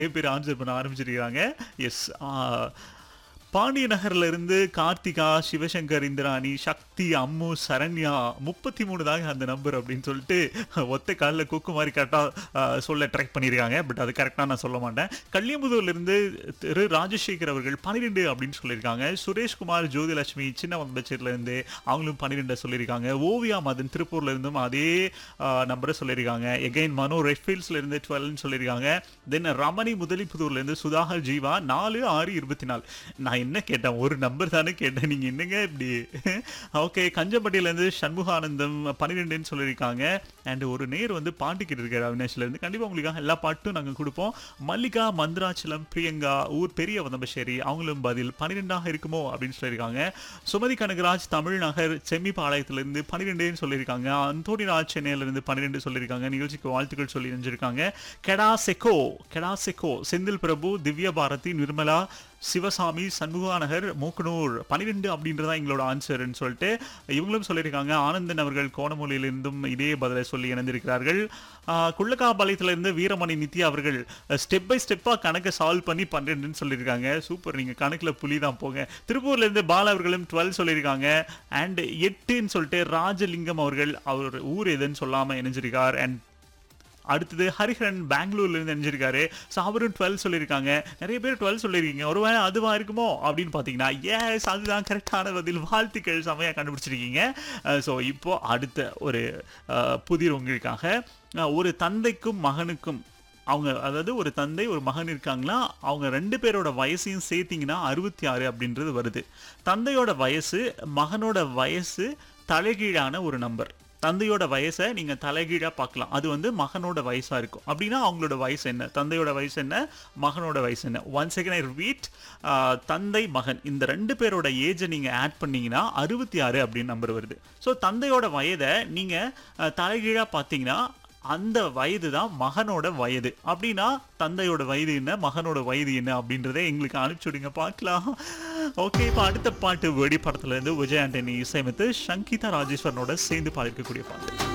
நிறைய பேர் ஆன்சர் பண்ண ஆரம்பிச்சிருக்காங்க எஸ் பாண்டிய நகர்ல இருந்து கார்த்திகா சிவசங்கர் இந்திராணி சக்தி அம்மு சரண்யா முப்பத்தி மூணு தாங்க அந்த நம்பர் அப்படின்னு சொல்லிட்டு ஒத்த காலில் கொக்கு மாதிரி கரெக்டாக சொல்ல ட்ரை பண்ணியிருக்காங்க பட் அது கரெக்டாக நான் சொல்ல மாட்டேன் கல்யாம்புதூர்ல இருந்து திரு ராஜசேகர் அவர்கள் பன்னிரெண்டு அப்படின்னு சொல்லியிருக்காங்க சுரேஷ்குமார் ஜோதிலட்சுமி சின்ன வந்தச்சேரில இருந்து அவங்களும் பன்னிரெண்டு சொல்லியிருக்காங்க ஓவியா மதன் திருப்பூர்ல இருந்தும் அதே நம்பரை சொல்லியிருக்காங்க எகைன் மனோ ரெட்ஃபீல்ட்ஸ்ல இருந்து டுவெல்னு சொல்லியிருக்காங்க தென் ரமணி முதலிப்புதூர்ல இருந்து சுதாகர் ஜீவா நாலு ஆறு இருபத்தி நாலு நான் என்ன கேட்டேன் ஒரு நம்பர் தானே கேட்டேன் நீங்க என்னங்க இப்படி ஓகே கஞ்சம்பட்டியில இருந்து சண்முகானந்தம் பன்னிரெண்டுன்னு சொல்லியிருக்காங்க அண்ட் ஒரு நேர் வந்து பாட்டு கேட்டு இருக்காரு அவினாஷ்ல இருந்து கண்டிப்பா உங்களுக்காக எல்லா பாட்டும் நாங்க கொடுப்போம் மல்லிகா மந்திராச்சலம் பிரியங்கா ஊர் பெரிய வதம்பஷேரி அவங்களும் பதில் பன்னிரெண்டாக இருக்குமோ அப்படின்னு சொல்லியிருக்காங்க சுமதி கனகராஜ் தமிழ்நகர் செம்மிபாளையத்திலிருந்து பன்னிரெண்டுன்னு சொல்லியிருக்காங்க அந்தோனி ராஜ் சென்னையிலிருந்து பன்னிரெண்டு சொல்லியிருக்காங்க நிகழ்ச்சிக்கு வாழ்த்துக்கள் சொல்லி நினைஞ்சிருக்காங்க கெடா செக்கோ கெடா செக்கோ செந்தில் பிரபு திவ்ய பாரதி நிர்மலா சிவசாமி சண்முகாநகர் மூக்கனூர் பன்னிரெண்டு அப்படின்றதா எங்களோட ஆன்சர்னு சொல்லிட்டு இவங்களும் சொல்லியிருக்காங்க ஆனந்தன் அவர்கள் கோணமொழியிலிருந்தும் இதே பதிலை சொல்லி இணைந்திருக்கிறார்கள் குள்ளக்காபாளையத்திலிருந்து வீரமணி நித்யா அவர்கள் ஸ்டெப் பை ஸ்டெப்பாக கணக்கை சால்வ் பண்ணி பன்னிரெண்டுன்னு சொல்லியிருக்காங்க சூப்பர் நீங்கள் கணக்கில் புலி தான் போங்க திருப்பூர்லேருந்து பால அவர்களும் டுவெல் சொல்லியிருக்காங்க அண்ட் எட்டுன்னு சொல்லிட்டு ராஜலிங்கம் அவர்கள் அவர் ஊர் எதுன்னு சொல்லாமல் இணைஞ்சிருக்கார் அண்ட் அடுத்தது ஹரிஹரன் பெங்களூர்ல இருந்து நினைஞ்சிருக்காரு ஸோ அவரும் டுவெல் சொல்லியிருக்காங்க நிறைய பேர் டுவெல் சொல்லியிருக்கீங்க ஒருவேளை அதுவா இருக்குமோ அப்படின்னு பார்த்தீங்கன்னா ஏஸ் அதுதான் கரெக்டான பதில் வாழ்த்துக்கள் செமையாக கண்டுபிடிச்சிருக்கீங்க ஸோ இப்போ அடுத்த ஒரு புதிர் உங்களுக்காக அஹ், ஒரு தந்தைக்கும் மகனுக்கும் அவங்க அதாவது ஒரு தந்தை ஒரு மகன் இருக்காங்களா அவங்க ரெண்டு பேரோட வயசையும் சேர்த்தீங்கன்னா அறுபத்தி ஆறு அப்படின்றது வருது தந்தையோட வயசு மகனோட வயசு தலைகீழான ஒரு நம்பர் தந்தையோட வயசை நீங்க தலைகீழா பார்க்கலாம் அது வந்து மகனோட வயசா இருக்கும் அப்படின்னா அவங்களோட வயசு என்ன தந்தையோட வயசு என்ன மகனோட வயசு என்ன ஒன் செகண்ட் ஐ ரிப்பீட் தந்தை மகன் இந்த ரெண்டு பேரோட ஏஜை நீங்க ஆட் பண்ணீங்கன்னா அறுபத்தி ஆறு அப்படின்னு நம்பர் வருது ஸோ தந்தையோட வயதை நீங்க அஹ், தலைகீழா பார்த்தீங்கன்னா அந்த வயது தான் மகனோட வயது அப்படின்னா தந்தையோட வயது என்ன மகனோட வயது என்ன அப்படின்றத எங்களுக்கு அனுப்பிச்சு விடுங்க பார்க்கலாம் ஓகே இப்போ அடுத்த பாட்டு வெடி படத்துல இருந்து விஜய் ஆண்டனி இசையமைத்து சங்கீதா ராஜேஸ்வரனோட சேர்ந்து பாடிருக்கக்கூடிய பாட்டு